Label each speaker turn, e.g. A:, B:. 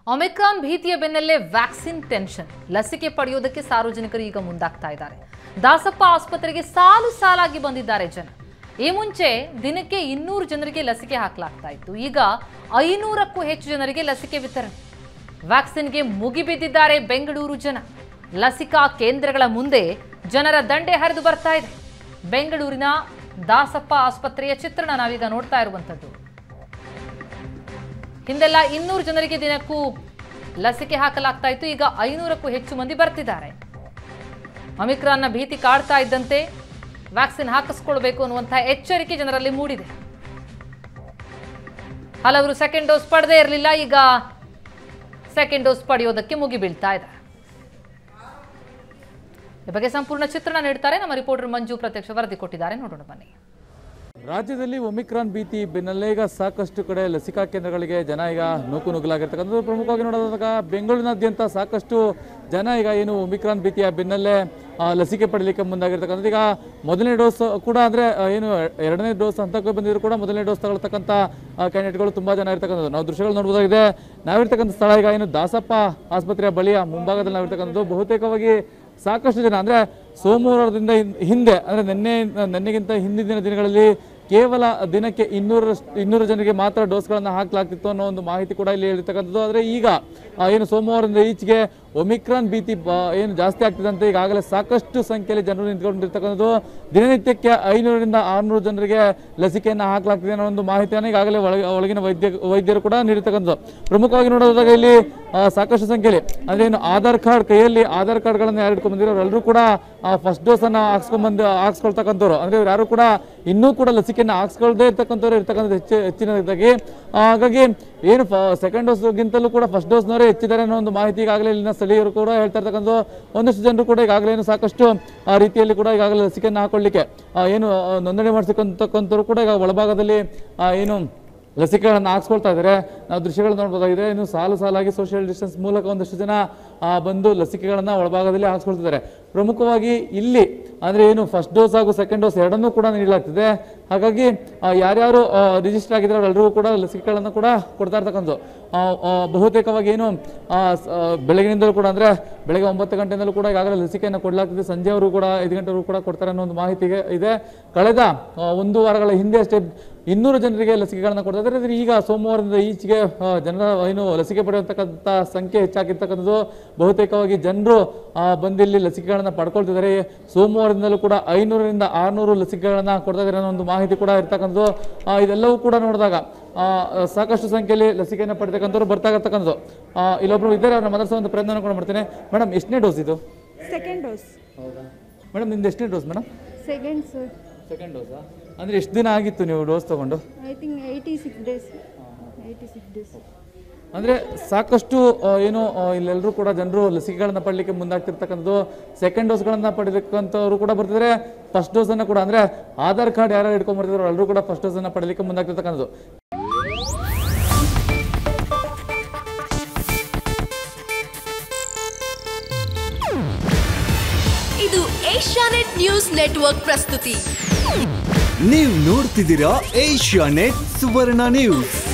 A: Omicron ಭೀತಿಯ ಬೆನ್ನಲ್ಲೇ vaccine tension ಲಸಿಕೆ ಪಡೆಯೋದಕ್ಕೆ ಸಾರ್ವಜನಿಕರು ಈಗ ಮುಂದಾಗ್ತಾ ಇದ್ದಾರೆ ದಾಸಪ್ಪ ಆಸ್ಪತ್ರೆಗೆ ಸಾಲು ಸಾಲಾಗಿ ಬಂದಿದ್ದಾರೆ ಜನ ಈ ಮುಂಚೆ ದಿನಕ್ಕೆ ಇನ್ನೂರು ಜನರಿಗೆ ಲಸಿಕೆ ಹಾಕಲಾಗ್ತಾ ಇತ್ತು ಈಗ ಐನೂರಕ್ಕೂ ಹೆಚ್ಚು ಜನರಿಗೆ ಲಸಿಕೆ ವಿತರಣೆ ವ್ಯಾಕ್ಸಿನ್ಗೆ ಮುಗಿಬಿದ್ದಿದ್ದಾರೆ ಬೆಂಗಳೂರು ಜನ ಲಸಿಕಾ ಕೇಂದ್ರಗಳ ಮುಂದೆ ಜನರ ದಂಡೆ ಹರಿದು ಬರ್ತಾ ಇದೆ ಬೆಂಗಳೂರಿನ ದಾಸಪ್ಪ ಆಸ್ಪತ್ರೆಯ ಚಿತ್ರಣ ನಾವೀಗ ನೋಡ್ತಾ ಇರುವಂಥದ್ದು ಹಿಂದೆಲ್ಲ ಇನ್ನೂರು ಜನರಿಗೆ ದಿನಕ್ಕೂ ಲಸಿಕೆ ಹಾಕಲಾಗ್ತಾ ಇತ್ತು ಈಗ ಐನೂರಕ್ಕೂ ಹೆಚ್ಚು ಮಂದಿ ಬರ್ತಿದ್ದಾರೆ ಒಮಿಕ್ರಾನ್ನ ಭೀತಿ ಕಾಡ್ತಾ ಇದ್ದಂತೆ ವ್ಯಾಕ್ಸಿನ್ ಹಾಕಿಸ್ಕೊಳ್ಬೇಕು ಅನ್ನುವಂತಹ ಎಚ್ಚರಿಕೆ ಜನರಲ್ಲಿ ಮೂಡಿದೆ ಹಲವರು ಸೆಕೆಂಡ್ ಡೋಸ್ ಪಡೆದೇ ಇರಲಿಲ್ಲ ಈಗ ಸೆಕೆಂಡ್ ಡೋಸ್ ಪಡೆಯೋದಕ್ಕೆ ಮುಗಿಬೀಳ್ತಾ ಇದ್ದಾರೆ ಈ ಬಗ್ಗೆ ಸಂಪೂರ್ಣ ಚಿತ್ರಣ ನೀಡ್ತಾರೆ ನಮ್ಮ ರಿಪೋರ್ಟರ್ ಮಂಜು ಪ್ರತ್ಯಕ್ಷ ವರದಿ ಕೊಟ್ಟಿದ್ದಾರೆ ನೋಡೋಣ ಬನ್ನಿ
B: ರಾಜ್ಯದಲ್ಲಿ ಒಮಿಕ್ರಾನ್ ಭೀತಿ ಬೆನ್ನಲ್ಲೇ ಈಗ ಸಾಕಷ್ಟು ಕಡೆ ಲಸಿಕಾ ಕೇಂದ್ರಗಳಿಗೆ ಜನ ಈಗ ನೂಕು ನುಗ್ಗಲಾಗಿರ್ತಕ್ಕಂಥದ್ದು ಪ್ರಮುಖವಾಗಿ ನೋಡೋದಾಗ ಬೆಂಗಳೂರಿನಾದ್ಯಂತ ಸಾಕಷ್ಟು ಜನ ಈಗ ಏನು ಒಮಿಕ್ರಾನ್ ಭೀತಿಯ ಬೆನ್ನಲ್ಲೇ ಆ, ಲಸಿಕೆ ಪಡೀಲಿಕ್ಕೆ ಮುಂದಾಗಿರ್ತಕ್ಕಂಥದ್ದು ಈಗ ಮೊದಲನೇ ಡೋಸ್ ಕೂಡ ಅಂದರೆ ಏನು ಎರಡನೇ ಡೋಸ್ ಹಂತಕ್ಕೆ ಬಂದಿದ್ರು ಕೂಡ ಮೊದಲನೇ ಡೋಸ್ ತಗೊಳ್ತಕ್ಕಂಥ ಕ್ಯಾಂಡಿಡೇಟ್ಗಳು ತುಂಬ ಜನ ಇರ್ತಕ್ಕಂಥದ್ದು ನಾವು ದೃಶ್ಯಗಳು ನೋಡ್ಬೋದಾಗಿದೆ ನಾವಿರ್ತಕ್ಕಂಥ ಸ್ಥಳ ಈಗ ಏನು ದಾಸಪ್ಪ ಆಸ್ಪತ್ರೆಯ ಬಳಿಯ ಮುಂಭಾಗದಲ್ಲಿ ನಾವಿರ್ತಕ್ಕಂಥದ್ದು ಬಹುತೇಕವಾಗಿ ಸಾಕಷ್ಟು ಜನ ಅಂದರೆ ಸೋಮವಾರದಿಂದ ಹಿಂ- ಹಿಂದೆ ಅಂದರೆ ನಿನ್ನೆ ನಿನ್ನೆಗಿಂತ ಹಿಂದಿನ ದಿನಗಳಲ್ಲಿ ಕೇವಲ ದಿನಕ್ಕೆ ಇನ್ನೂರ ಇನ್ನೂರು ಜನರಿಗೆ ಮಾತ್ರ ಡೋಸ್ಗಳನ್ನು ಹಾಕಲಾಗ್ತಿತ್ತು ಅನ್ನೋ ಒಂದು ಮಾಹಿತಿ ಕೂಡ ಇಲ್ಲಿ ಹೇಳಿರ್ತಕ್ಕಂಥದ್ದು ಆದರೆ ಈಗ ಆ, ಏನು ಸೋಮವಾರದಿಂದ ಈಚೆಗೆ ಒಮಿಕ್ರಾನ್ ಭೀತಿ ಬ- ಏನು ಜಾಸ್ತಿ ಆಗ್ತಿದಂತೆ ಈಗಾಗಲೇ ಸಾಕಷ್ಟು ಸಂಖ್ಯೆಯಲ್ಲಿ ಜನರು ನಿಂತ್ಕೊಂಡಿರ್ತಕ್ಕಂಥದ್ದು ದಿನನಿತ್ಯಕ್ಕೆ ಐನೂರರಿಂದ ಆರುನೂರು ಜನರಿಗೆ ಲಸಿಕೆಯನ್ನು ಹಾಕಲಾಗ್ತಿದೆ ಅನ್ನೋ ಒಂದು ಮಾಹಿತಿಯನ್ನು ಈಗಾಗಲೇ ಒಳಗೆ ಒಳಗಿನ ವೈದ್ಯ ವೈದ್ಯರು ಕೂಡ ನೀಡಿರ್ತಕ್ಕಂಥದ್ದು ಪ್ರಮುಖವಾಗಿ ನೋಡೋದಾಗ ಇಲ್ಲಿ ಆ, ಸಾಕಷ್ಟು ಸಂಖ್ಯೆಯಲ್ಲಿ ಅಂದ್ರೆ ಏನು ಆಧಾರ್ ಕಾರ್ಡ್ ಕೈಯಲ್ಲಿ ಆಧಾರ್ ಕಾರ್ಡ್ಗಳನ್ನು ಯಾರು ಇಟ್ಕೊಂಡ್ ಬಂದಿರೋ ಅವರೆಲ್ಲರೂ ಕೂಡ ಫಸ್ಟ್ ಡೋಸ್ ಅನ್ನ ಹಾಕ್ಸ್ಕೊಂಡ್ಬಂದು ಹಾಕ್ಸ್ಕೊಳ್ತಕ್ಕಂಥವ್ರು ಅಂದ್ರೆ ಇವ್ರು ಯಾರು ಕೂಡ ಇನ್ನೂ ಕೂಡ ಲಸಿಕೆಯನ್ನು ಹಾಕ್ಸ್ಕೊಳ್ದೇ ಇರ್ತಕ್ಕಂಥವ್ರು ಇರ್ತಕ್ಕಂಥ ಹೆಚ್ಚು ಹೆಚ್ಚಿನದಾಗಿ ಆ, ಹಾಗಾಗಿ ಏನು ಸೆಕೆಂಡ್ ಡೋಸ್ಗಿಂತಲೂ ಕೂಡ ಫಸ್ಟ್ ಡೋಸ್ನವರೇ ಹೆಚ್ಚಿದ್ದಾರೆ ಅನ್ನೋ ಒಂದು ಮಾಹಿತಿ ಈಗಾಗಲೇ ಇಲ್ಲಿನ ಸ್ಥಳೀಯರು ಕೂಡ ಹೇಳ್ತಾ ಇರ್ತಕ್ಕಂಥ ಒಂದಷ್ಟು ಜನರು ಕೂಡ ಈಗಾಗಲೇ ಏನು ಸಾಕಷ್ಟು ಆ ರೀತಿಯಲ್ಲಿ ಕೂಡ ಈಗಾಗಲೇ ಲಸಿಕೆಯನ್ನು ಹಾಕೊಳ್ಳಿಕ್ಕೆ ಆ, ಏನು ಆ, ನೋಂದಣಿ ಮಾಡಿಸಿಕೊಂತಕ್ಕಂಥವ್ರು ಕೂಡ ಈಗ ಒಳಭಾಗದಲ್ಲಿ ಆ, ಏನು ಲಸಿಕೆಗಳನ್ನು ಹಾಕ್ಸ್ಕೊಳ್ತಾ ಇದ್ದಾರೆ ನಾವು ದೃಶ್ಯಗಳು ನೋಡ್ಬೋದಾಗಿದೆ ಇನ್ನು ಸಾಲು ಸಾಲಾಗಿ ಸೋಷಿಯಲ್ ಡಿಸ್ಟೆನ್ಸ್ ಮೂಲಕ ಒಂದಷ್ಟು ಜನ ಆ, ಬಂದು ಲಸಿಕೆಗಳನ್ನು ಒಳಭಾಗದಲ್ಲಿ ಹಾಕ್ಸ್ಕೊಳ್ತಿದ್ದಾರೆ ಪ್ರಮುಖವಾಗಿ ಇಲ್ಲಿ ಅಂದರೆ ಏನು ಫಸ್ಟ್ ಡೋಸ್ ಹಾಗೂ ಸೆಕೆಂಡ್ ಡೋಸ್ ಎರಡನ್ನೂ ಕೂಡ ನೀಡಲಾಗ್ತಿದೆ ಹಾಗಾಗಿ ಆ, ಯಾರ್ಯಾರು ರಿಜಿಸ್ಟರ್ ಆಗಿದ್ದಾರೆ ಅವರೆಲ್ಲರಿಗೂ ಕೂಡ ಲಸಿಕೆಗಳನ್ನು ಕೂಡ ಕೊಡ್ತಾ ಇರ್ತಕ್ಕಂಥದ್ದು ಆ, ಆ, ಬಹುತೇಕವಾಗಿ ಏನು ಆ, ಸ- ಆ, ಬೆಳಗಿನಿಂದಲೂ ಕೂಡ ಅಂದರೆ ಬೆಳಗ್ಗೆ ಒಂಬತ್ತು ಗಂಟೆಯಿಂದಲೂ ಕೂಡ ಈಗಾಗಲೇ ಲಸಿಕೆಯನ್ನು ಕೊಡಲಾಗ್ತಿದೆ ಸಂಜೆವರೆಗೂ ಕೂಡ ಐದು ಗಂಟೆವರೆಗೂ ಕೂಡ ಕೊಡ್ತಾರೆ ಅನ್ನೋ ಒಂದು ಮಾಹಿತಿಗೆ ಇದೆ ಕಳೆದ ಆ, ಒಂದು ವಾರಗಳ ಹಿಂದೆ ಅಷ್ಟೇ ಇನ್ನೂರು ಜನರಿಗೆ ಲಸಿಕೆಗಳನ್ನು ಕೊಡ್ತಾ ಇದ್ದಾರೆ ಆದರೆ ಈಗ ಸೋಮವಾರದಿಂದ ಈಚೆಗೆ ಆ, ಜನರ ಏನು ಲಸಿಕೆ ಪಡೆಯುವಂತಕ್ಕಂಥ ಸಂಖ್ಯೆ ಹೆಚ್ಚಾಗಿರ್ತಕ್ಕಂಥದ್ದು ಬಹುತೇಕವಾಗಿ ಜನರು ಆ, ಬಂದಿಲ್ಲಿ ಲಸಿಕೆಗಳನ್ನು ಪಡ್ಕೊಳ್ತಿದ್ದಾರೆ ಸೋಮವಾರದಿಂದಲೂ ಕೂಡ ಐನೂರರಿಂದ ಆರುನೂರು ಲಸಿಕೆಗಳನ್ನು ಕೊಡ್ತಾ ಇದ್ದಾರೆ ಅನ್ನೋ ಒಂದು ಮಾಹಿತಿ ಕೂಡ ಇರ್ತಕ್ಕಂಥದ್ದು ಆ, ಇದೆಲ್ಲವೂ ಕೂಡ ನೋಡಿದಾಗ ಆ, ಸಾಕಷ್ಟು ಸಂಖ್ಯೆಯಲ್ಲಿ ಲಸಿಕೆಯನ್ನು ಪಡೆತಕ್ಕಂಥವ್ರು ಬರ್ತಾ ಇರ್ತಕ್ಕಂಥದ್ದು ಆ, ಇಲ್ಲೊಬ್ರು ಇದ್ದಾರೆ ಅವ್ರನ್ನ ಮಾತಾಡ್ಸೋ ಒಂದು ಪ್ರಯತ್ನ ಕೂಡ ಮಾಡ್ತೇನೆ ಮೇಡಮ್ ಎಷ್ಟನೇ ಡೋಸ್ ಇದು
C: ಸೆಕೆಂಡ್ ಡೋಸ್
B: ಹೌದಾ ಮೇಡಮ್ ನಿಮ್ದು ಎಷ್ಟನೇ dose madam
C: second sir
B: second ಡೋಸಾ ಅಂದರೆ ಎಷ್ಟು ದಿನ ಆಗಿತ್ತು ನೀವು ಡೋಸ್ ತಗೊಂಡು
C: I think eighty six days eighty six days
B: ಅಂದರೆ ಸಾಕಷ್ಟು ಆ, ಏನು ಆ, ಇಲ್ಲೆಲ್ಲರೂ ಕೂಡ ಜನರು ಲಸಿಕೆಗಳನ್ನು ಪಡಲಿಕ್ಕೆ ಮುಂದಾಗ್ತಿರ್ತಕ್ಕಂಥದ್ದು ಸೆಕೆಂಡ್ ಡೋಸ್ಗಳನ್ನು ಪಡೆದಕ್ಕಂಥವ್ರು ಕೂಡ ಬರ್ತಿದ್ದಾರೆ ಫಸ್ಟ್ ಡೋಸನ್ನು ಕೂಡ ಅಂದರೆ ಆಧಾರ್ ಕಾರ್ಡ್ ಯಾರು ಇಟ್ಕೊಂಡ್ ಬರ್ತಿದ್ರು ಎಲ್ಲರೂ ಕೂಡ ಫಸ್ಟ್ ಡೋಸನ್ನು ಪಡಲಿಕ್ಕೆ ಮುಂದಾಗ್ತಿರ್ತಕ್ಕಂಥದ್ದು
D: ಇದು ಏಷ್ಯಾನೆಟ್ ನ್ಯೂಸ್ ನೆಟ್ವರ್ಕ್ ಪ್ರಸ್ತುತಿ
E: ನೀವು ನೋಡ್ತಿದ್ದೀರಾ ಏಷ್ಯಾ ನೆಟ್ ಸುವರ್ಣ ನ್ಯೂಸ್